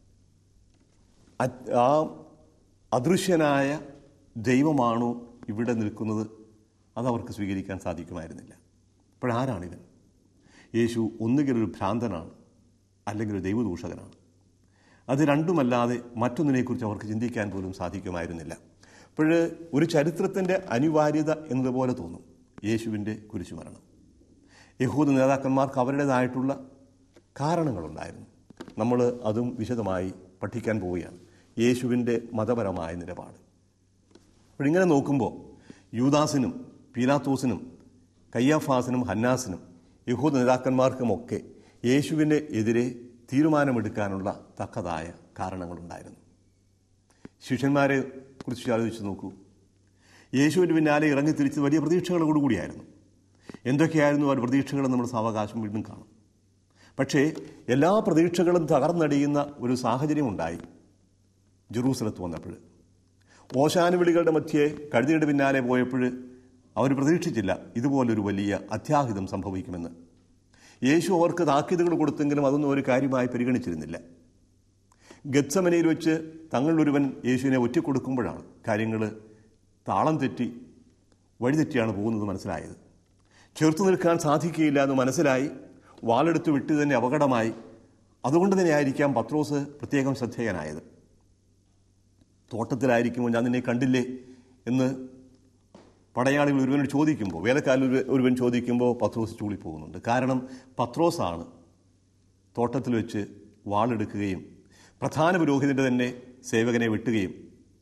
അ- ആ അദൃശ്യനായ ദൈവമാണോ ഇവിടെ നിൽക്കുന്നത് അതവർക്ക് സ്വീകരിക്കാൻ സാധിക്കുമായിരുന്നില്ല അപ്പോഴാരാണിവൻ യേശു ഒന്നുകിൽ ഒരു ഭ്രാന്തനാണ് അല്ലെങ്കിൽ ഒരു ദൈവദൂഷകനാണ് അത് രണ്ടുമല്ലാതെ മറ്റൊന്നിനെക്കുറിച്ച് അവർക്ക് ചിന്തിക്കാൻ പോലും സാധിക്കുമായിരുന്നില്ല അപ്പോൾ ഒരു ചരിത്രത്തിൻ്റെ അനിവാര്യത എന്നതുപോലെ തോന്നും യേശുവിൻ്റെ കുരിശുമരണം യഹൂദ നേതാക്കന്മാർക്ക് അവരുടേതായിട്ടുള്ള കാരണങ്ങളുണ്ടായിരുന്നു നമ്മൾ അതും വിശദമായി പഠിക്കാൻ പോവുകയാണ് യേശുവിൻ്റെ മതപരമായ നിലപാട് അപ്പോഴിങ്ങനെ നോക്കുമ്പോൾ യൂദാസിനും പീലാത്തോസിനും കയ്യാഫാസിനും ഹന്നാസിനും യഹൂദ നേതാക്കന്മാർക്കുമൊക്കെ യേശുവിന് എതിരെ തീരുമാനമെടുക്കാനുള്ള തക്കതായ കാരണങ്ങളുണ്ടായിരുന്നു ശിഷ്യന്മാരെ കുറിച്ച് ആലോചിച്ച് നോക്കൂ യേശുവിന് പിന്നാലെ ഇറങ്ങി തിരിച്ച് വലിയ പ്രതീക്ഷകളോടുകൂടിയായിരുന്നു എന്തൊക്കെയായിരുന്നു ആ പ്രതീക്ഷകൾ നമ്മൾ സാവകാശം വീണ്ടും കാണും പക്ഷേ എല്ലാ പ്രതീക്ഷകളും തകർന്നടിയുന്ന ഒരു സാഹചര്യമുണ്ടായി ജെറൂസലത്ത് വന്നപ്പോൾ ഓശാനുവിളികളുടെ മധ്യേ കഴുതിയുടെ പിന്നാലെ പോയപ്പോൾ അവർ പ്രതീക്ഷിച്ചില്ല ഇതുപോലൊരു വലിയ അത്യാഹിതം സംഭവിക്കുമെന്ന് യേശു അവർക്ക് താക്കീതുകൾ കൊടുത്തെങ്കിലും അതൊന്നും ഒരു കാര്യമായി പരിഗണിച്ചിരുന്നില്ല ഗത്സമനയിൽ വെച്ച് തങ്ങളിലൊരുവൻ യേശുവിനെ ഒറ്റിക്കൊടുക്കുമ്പോഴാണ് കാര്യങ്ങൾ താളം തെറ്റി വഴിതെറ്റിയാണ് പോകുന്നത് മനസ്സിലായത് ചെറുത്തു നിൽക്കാൻ സാധിക്കുകയില്ല എന്ന് മനസ്സിലായി വാളെടുത്ത് വിട്ട് തന്നെ അപകടമായി അതുകൊണ്ട് തന്നെ ആയിരിക്കാം പത്രോസ് പ്രത്യേകം ശ്രദ്ധേയനായത് തോട്ടത്തിലായിരിക്കുമ്പോൾ ഞാൻ നിന്നെ കണ്ടില്ലേ എന്ന് പടയാളികൾ ഒരുവനോട് ചോദിക്കുമ്പോൾ വേലക്കാരിൽ ഒരു- ഒരുവൻ ചോദിക്കുമ്പോൾ പത്രോസ് ചൂളിപ്പോകുന്നുണ്ട് കാരണം പത്രോസാണ് തോട്ടത്തിൽ വെച്ച് വാളെടുക്കുകയും പ്രധാന പുരോഹിതൻ്റെ തന്നെ സേവകനെ വെട്ടുകയും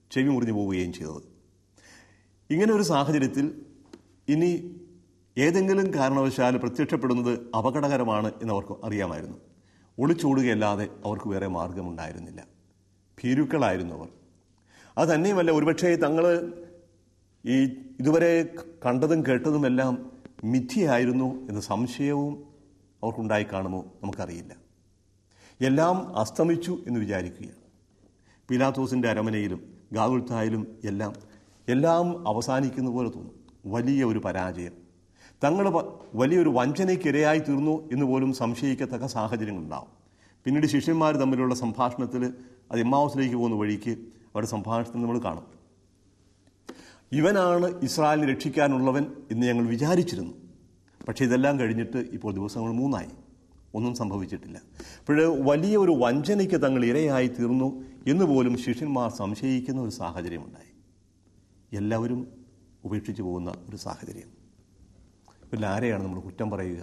ചെവി മുറിഞ്ഞു പോവുകയും ചെയ്തത് ഇങ്ങനെ ഒരു സാഹചര്യത്തിൽ ഇനി ഏതെങ്കിലും കാരണവശാൽ പ്രത്യക്ഷപ്പെടുന്നത് അപകടകരമാണ് എന്നവർക്ക് അറിയാമായിരുന്നു ഒളിച്ചോടുകയല്ലാതെ അവർക്ക് വേറെ മാർഗമുണ്ടായിരുന്നില്ല ഭീരുക്കളായിരുന്നു അവർ അത് തന്നെയുമല്ല ഒരുപക്ഷെ തങ്ങൾ ഈ ഇതുവരെ കണ്ടതും കേട്ടതുമെല്ലാം മിഥ്യയായിരുന്നു എന്ന സംശയവും അവർക്കുണ്ടായി കാണുമോ നമുക്കറിയില്ല എല്ലാം അസ്തമിച്ചു എന്ന് വിചാരിക്കുകയാണ് പിലാത്തോസിൻ്റെ അരമനയിലും ഗാഗുൽത്തായാലും എല്ലാം എല്ലാം അവസാനിക്കുന്ന പോലെ തോന്നും വലിയ ഒരു പരാജയം തങ്ങൾ വലിയൊരു വഞ്ചനയ്ക്കിരയായി തീർന്നു എന്ന് പോലും സംശയിക്കത്തക്ക സാഹചര്യങ്ങളുണ്ടാവും പിന്നീട് ശിഷ്യന്മാർ തമ്മിലുള്ള സംഭാഷണത്തിൽ അത് എമ്മാവസിലേക്ക് പോകുന്ന വഴിക്ക് അവരുടെ സംഭാഷണത്തിൽ നമ്മൾ കാണും ഇവനാണ് ഇസ്രായേലിനെ രക്ഷിക്കാനുള്ളവൻ എന്ന് ഞങ്ങൾ വിചാരിച്ചിരുന്നു പക്ഷേ ഇതെല്ലാം കഴിഞ്ഞിട്ട് ഇപ്പോൾ ദിവസങ്ങൾ മൂന്നായി ഒന്നും സംഭവിച്ചിട്ടില്ല അപ്പോൾ വലിയ ഒരു വഞ്ചനയ്ക്ക് തങ്ങൾ ഇരയായി തീർന്നു എന്ന് പോലും ശിഷ്യന്മാർ സംശയിക്കുന്ന ഒരു സാഹചര്യമുണ്ടായി എല്ലാവരും ഉപേക്ഷിച്ച് പോകുന്ന ഒരു സാഹചര്യം പിന്നെ ആരെയാണ് നമ്മൾ കുറ്റം പറയുക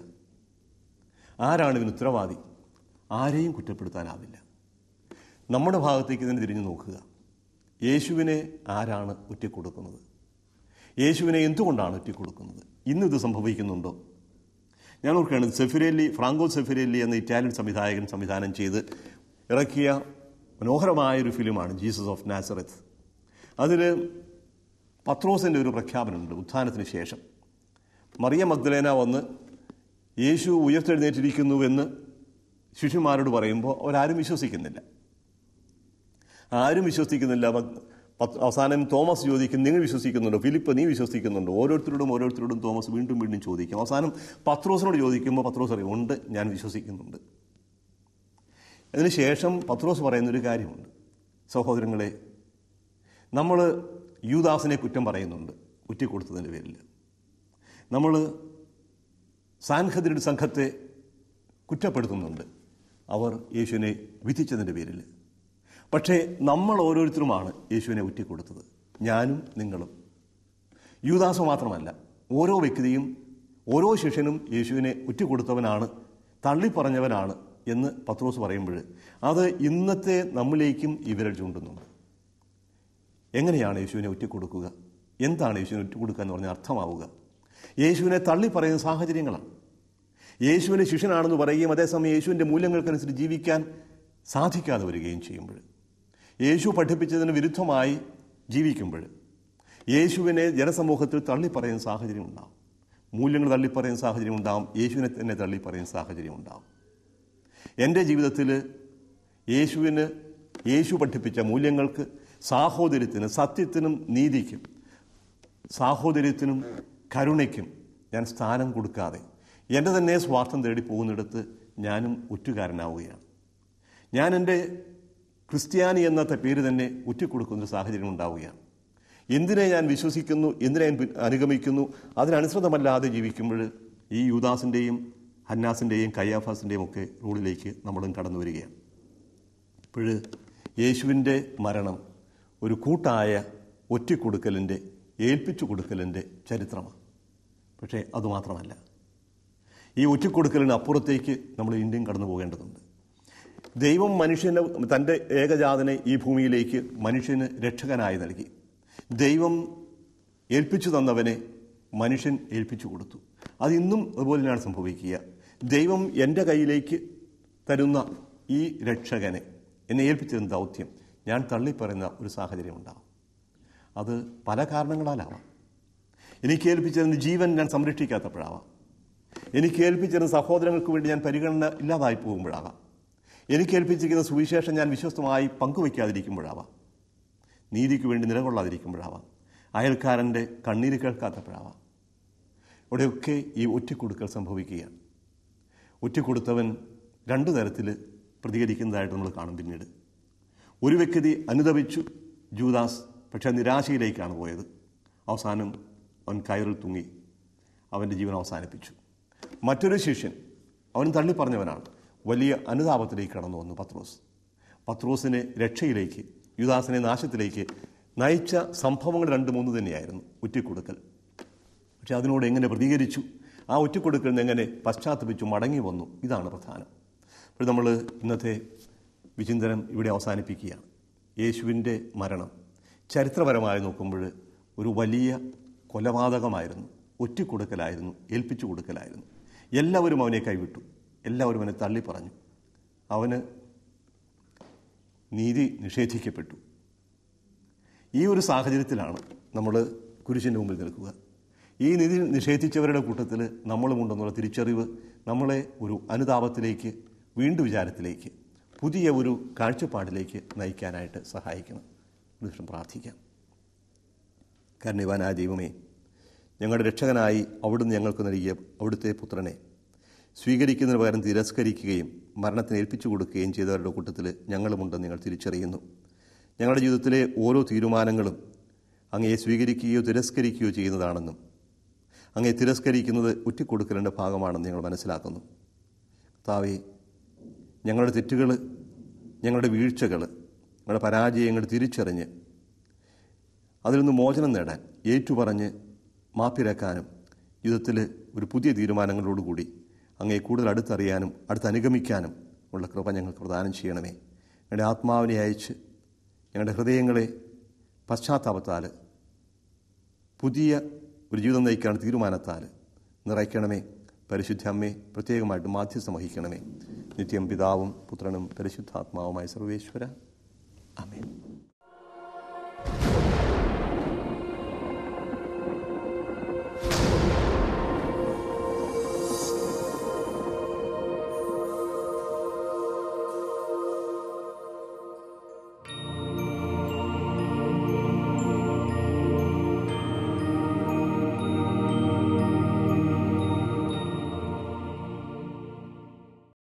ആരാണ് ഇതിന് ഉത്തരവാദി ആരെയും കുറ്റപ്പെടുത്താനാവില്ല നമ്മുടെ ഭാഗത്തേക്ക് തന്നെ തിരിഞ്ഞു നോക്കുക യേശുവിനെ ആരാണ് ഒറ്റിക്കൊടുക്കുന്നത് യേശുവിനെ എന്തുകൊണ്ടാണ് ഒറ്റിക്കൊടുക്കുന്നത് ഇന്നിത് സംഭവിക്കുന്നുണ്ടോ ഞാൻ ഓർക്കുകയാണ് സെഫിരേലി ഫ്രാങ്കോ സെഫിരേലി എന്ന ഇറ്റാലിയൻ സംവിധായകൻ സംവിധാനം ചെയ്ത് ഇറക്കിയ മനോഹരമായൊരു ഫിലിമാണ് ജീസസ് ഓഫ് നാസറത്ത് അതിൽ പത്രോസിൻ്റെ ഒരു പ്രഖ്യാപനമുണ്ട് ഉത്ഥാനത്തിന് ശേഷം മറിയ മഗ്ദലേന വന്ന് യേശു ഉയർത്തെഴുന്നേറ്റിരിക്കുന്നുവെന്ന് ശിഷ്യന്മാരോട് പറയുമ്പോൾ അവരാരും വിശ്വസിക്കുന്നില്ല ആരും വിശ്വസിക്കുന്നില്ല പത്ത് അവസാനം തോമസ് ചോദിക്കും നിങ്ങൾ വിശ്വസിക്കുന്നുണ്ടോ ഫിലിപ്പ് നീ വിശ്വസിക്കുന്നുണ്ടോ ഓരോരുത്തരോടും ഓരോരുത്തരോടും തോമസ് വീണ്ടും വീണ്ടും ചോദിക്കും അവസാനം പത്രോസിനോട് ചോദിക്കുമ്പോൾ പത്രോസ് അറിയും ഉണ്ട് ഞാൻ വിശ്വസിക്കുന്നുണ്ട് അതിനുശേഷം പത്രോസ് പറയുന്നൊരു കാര്യമുണ്ട് സഹോദരങ്ങളെ നമ്മൾ യൂദാസിനെ കുറ്റം പറയുന്നുണ്ട് ഉറ്റിക്കൊടുത്തതിൻ്റെ പേരിൽ നമ്മൾ സാൻഹദ്രിയുടെ സംഘത്തെ കുറ്റപ്പെടുത്തുന്നുണ്ട് അവർ യേശുവിനെ വിധിച്ചതിൻ്റെ പേരിൽ പക്ഷേ നമ്മൾ ഓരോരുത്തരുമാണ് യേശുവിനെ ഉറ്റിക്കൊടുത്തത് ഞാനും നിങ്ങളും യൂദാസ് മാത്രമല്ല ഓരോ വ്യക്തിയും ഓരോ ശിഷ്യനും യേശുവിനെ ഉറ്റിക്കൊടുത്തവനാണ് തള്ളിപ്പറഞ്ഞവനാണ് എന്ന് പത്രോസ് പറയുമ്പോൾ അത് ഇന്നത്തെ നമ്മിലേക്കും ഇവരെ ചൂണ്ടുന്നുണ്ട് എങ്ങനെയാണ് യേശുവിനെ ഒറ്റിക്കൊടുക്കുക എന്താണ് യേശുവിനെ ഒറ്റിക്കൊടുക്കുക എന്ന് പറഞ്ഞാൽ അർത്ഥമാവുക യേശുവിനെ തള്ളിപ്പറയുന്ന സാഹചര്യങ്ങളാണ് യേശുവിനെ ശിഷ്യനാണെന്ന് പറയുകയും അതേസമയം യേശുവിൻ്റെ മൂല്യങ്ങൾക്കനുസരിച്ച് ജീവിക്കാൻ സാധിക്കാതെ വരികയും ചെയ്യുമ്പോൾ യേശു പഠിപ്പിച്ചതിന് വിരുദ്ധമായി ജീവിക്കുമ്പോൾ യേശുവിനെ ജനസമൂഹത്തിൽ തള്ളിപ്പറയുന്ന സാഹചര്യം ഉണ്ടാവും മൂല്യങ്ങൾ തള്ളിപ്പറയുന്ന സാഹചര്യം ഉണ്ടാവും യേശുവിനെ തന്നെ തള്ളിപ്പറയുന്ന സാഹചര്യം ഉണ്ടാവും എൻ്റെ ജീവിതത്തിൽ യേശുവിന് യേശു പഠിപ്പിച്ച മൂല്യങ്ങൾക്ക് സാഹോദര്യത്തിന് സത്യത്തിനും നീതിക്കും സാഹോദര്യത്തിനും കരുണയ്ക്കും ഞാൻ സ്ഥാനം കൊടുക്കാതെ എൻ്റെ തന്നെ സ്വാർത്ഥം തേടി പോകുന്നിടത്ത് ഞാനും ഒറ്റുകാരനാവുകയാണ് ഞാൻ എൻ്റെ ക്രിസ്ത്യാനി എന്ന പേര് തന്നെ ഒറ്റിക്കൊടുക്കുന്ന സാഹചര്യം ഉണ്ടാവുകയാണ് എന്തിനെ ഞാൻ വിശ്വസിക്കുന്നു എന്തിനെ ഞാൻ അനുഗമിക്കുന്നു അതിനനുസൃതമല്ലാതെ ജീവിക്കുമ്പോൾ ഈ യൂദാസിൻ്റെയും ഹന്നാസിൻ്റെയും കയ്യാഫാസിൻ്റെയും ഒക്കെ റോഡിലേക്ക് നമ്മളും കടന്നു വരികയാണ് ഇപ്പോൾ യേശുവിൻ്റെ മരണം ഒരു കൂട്ടായ ഒറ്റിക്കൊടുക്കലിൻ്റെ ഏൽപ്പിച്ചു കൊടുക്കലിൻ്റെ ചരിത്രമാണ് പക്ഷേ അതുമാത്രമല്ല ഈ ഒറ്റിക്കൊടുക്കലിന് അപ്പുറത്തേക്ക് നമ്മൾ ഇന്ത്യൻ കടന്നു പോകേണ്ടതുണ്ട് ദൈവം മനുഷ്യനെ തൻ്റെ ഏകജാതനെ ഈ ഭൂമിയിലേക്ക് മനുഷ്യന് രക്ഷകനായി നൽകി ദൈവം ഏൽപ്പിച്ചു തന്നവനെ മനുഷ്യൻ ഏൽപ്പിച്ചു കൊടുത്തു അതിന്നും അതുപോലെ തന്നെയാണ് സംഭവിക്കുക ദൈവം എൻ്റെ കയ്യിലേക്ക് തരുന്ന ഈ രക്ഷകനെ എന്നെ ഏൽപ്പിച്ചിരുന്ന ദൗത്യം ഞാൻ തള്ളിപ്പറയുന്ന ഒരു സാഹചര്യം ഉണ്ടാകും അത് പല കാരണങ്ങളാലാവാം എനിക്ക് ഏൽപ്പിച്ചിരുന്ന ജീവൻ ഞാൻ സംരക്ഷിക്കാത്തപ്പോഴാവാം എനിക്ക് ഏൽപ്പിച്ചിരുന്ന സഹോദരങ്ങൾക്ക് വേണ്ടി ഞാൻ പരിഗണന ഇല്ലാതായി പോകുമ്പോഴാകാം എനിക്ക് ഏൽപ്പിച്ചിരിക്കുന്ന സുവിശേഷം ഞാൻ വിശ്വസ്തമായി പങ്കുവയ്ക്കാതിരിക്കുമ്പോഴാവാം നീതിക്ക് വേണ്ടി നിലകൊള്ളാതിരിക്കുമ്പോഴാവാം അയൽക്കാരൻ്റെ കണ്ണീര് കേൾക്കാത്തപ്പോഴാവാം ഇവിടെയൊക്കെ ഈ ഒറ്റക്കൊടുക്കൽ സംഭവിക്കുകയാണ് ഒറ്റക്കൊടുത്തവൻ രണ്ടു തരത്തിൽ പ്രതികരിക്കുന്നതായിട്ട് നമ്മൾ കാണും പിന്നീട് ഒരു വ്യക്തി അനുദപിച്ചു ജൂദാസ് പക്ഷേ നിരാശയിലേക്കാണ് പോയത് അവസാനം അവൻ കയറിൽ തൂങ്ങി അവൻ്റെ ജീവൻ അവസാനിപ്പിച്ചു മറ്റൊരു ശിഷ്യൻ അവൻ തള്ളിപ്പറഞ്ഞവനാണ് വലിയ അനുതാപത്തിലേക്ക് കടന്നു വന്നു പത്രോസ് പത്രോസിനെ രക്ഷയിലേക്ക് യുദാസിനെ നാശത്തിലേക്ക് നയിച്ച സംഭവങ്ങൾ രണ്ട് മൂന്ന് തന്നെയായിരുന്നു ഒറ്റിക്കൊടുക്കൽ പക്ഷെ അതിനോട് എങ്ങനെ പ്രതികരിച്ചു ആ ഒറ്റിക്കൊടുക്കലിൽ നിന്ന് എങ്ങനെ പശ്ചാത്തപിച്ചു മടങ്ങി വന്നു ഇതാണ് പ്രധാനം അപ്പോൾ നമ്മൾ ഇന്നത്തെ വിചിന്തനം ഇവിടെ അവസാനിപ്പിക്കുകയാണ് യേശുവിൻ്റെ മരണം ചരിത്രപരമായി നോക്കുമ്പോൾ ഒരു വലിയ കൊലപാതകമായിരുന്നു ഒറ്റിക്കൊടുക്കലായിരുന്നു ഏൽപ്പിച്ചു കൊടുക്കലായിരുന്നു എല്ലാവരും അവനെ കൈവിട്ടു എല്ലാവരും അവനെ തള്ളിപ്പറഞ്ഞു അവന് നീതി നിഷേധിക്കപ്പെട്ടു ഈ ഒരു സാഹചര്യത്തിലാണ് നമ്മൾ കുരിശിൻ്റെ മുമ്പിൽ നിൽക്കുക ഈ നീതി നിഷേധിച്ചവരുടെ കൂട്ടത്തിൽ നമ്മളുമുണ്ടെന്നുള്ള തിരിച്ചറിവ് നമ്മളെ ഒരു അനുതാപത്തിലേക്ക് വീണ്ടും വിചാരത്തിലേക്ക് പുതിയ ഒരു കാഴ്ചപ്പാടിലേക്ക് നയിക്കാനായിട്ട് സഹായിക്കണം ഒരു നിമിഷം പ്രാർത്ഥിക്കാം കരുണിവാനായ ദൈവമേ ഞങ്ങളുടെ രക്ഷകനായി അവിടുന്ന് ഞങ്ങൾക്ക് നൽകിയ അവിടുത്തെ പുത്രനെ സ്വീകരിക്കുന്നതിന് പകരം തിരസ്കരിക്കുകയും മരണത്തിന് ഏൽപ്പിച്ചു കൊടുക്കുകയും ചെയ്തവരുടെ കൂട്ടത്തിൽ ഞങ്ങളുമുണ്ടെന്ന് ഞങ്ങൾ തിരിച്ചറിയുന്നു ഞങ്ങളുടെ ജീവിതത്തിലെ ഓരോ തീരുമാനങ്ങളും അങ്ങയെ സ്വീകരിക്കുകയോ തിരസ്കരിക്കുകയോ ചെയ്യുന്നതാണെന്നും അങ്ങയെ തിരസ്കരിക്കുന്നത് ഉറ്റിക്കൊടുക്കലിൻ്റെ ഭാഗമാണെന്ന് ഞങ്ങൾ മനസ്സിലാക്കുന്നു താവേ ഞങ്ങളുടെ തെറ്റുകൾ ഞങ്ങളുടെ വീഴ്ചകൾ ഞങ്ങളുടെ പരാജയങ്ങൾ തിരിച്ചറിഞ്ഞ് അതിൽ നിന്ന് മോചനം നേടാൻ ഏറ്റുപറഞ്ഞ് മാപ്പിരക്കാനും ജീവിതത്തിൽ ഒരു പുതിയ തീരുമാനങ്ങളോടുകൂടി അങ്ങയെ കൂടുതൽ അടുത്തറിയാനും അടുത്തനുഗമിക്കാനും ഉള്ള കൃപ ഞങ്ങൾക്ക് പ്രദാനം ചെയ്യണമേ ഞങ്ങളുടെ ആത്മാവിനെ അയച്ച് ഞങ്ങളുടെ ഹൃദയങ്ങളെ പശ്ചാത്താപത്താൽ പുതിയ ഒരു ജീവിതം നയിക്കാൻ തീരുമാനത്താൽ നിറയ്ക്കണമേ പരിശുദ്ധ അമ്മേ പ്രത്യേകമായിട്ട് മാധ്യസ്ഥം വഹിക്കണമേ നിത്യം പിതാവും പുത്രനും പരിശുദ്ധാത്മാവുമായ സർവേശ്വര അമേൻ